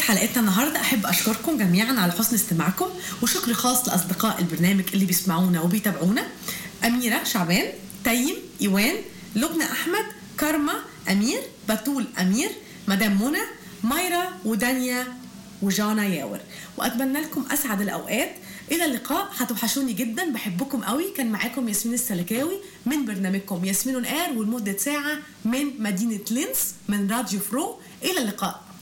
حلقتنا النهارده احب اشكركم جميعا على حسن استماعكم وشكر خاص لاصدقاء البرنامج اللي بيسمعونا وبيتابعونا اميره شعبان تيم ايوان لبنى احمد كارما امير بتول امير مدام منى مايرا ودانيا وجانا ياور واتمنى لكم اسعد الاوقات الى اللقاء هتوحشوني جدا بحبكم قوي كان معاكم ياسمين السلكاوي من برنامجكم ياسمين اير ولمده ساعه من مدينه لينس من راديو فرو الى اللقاء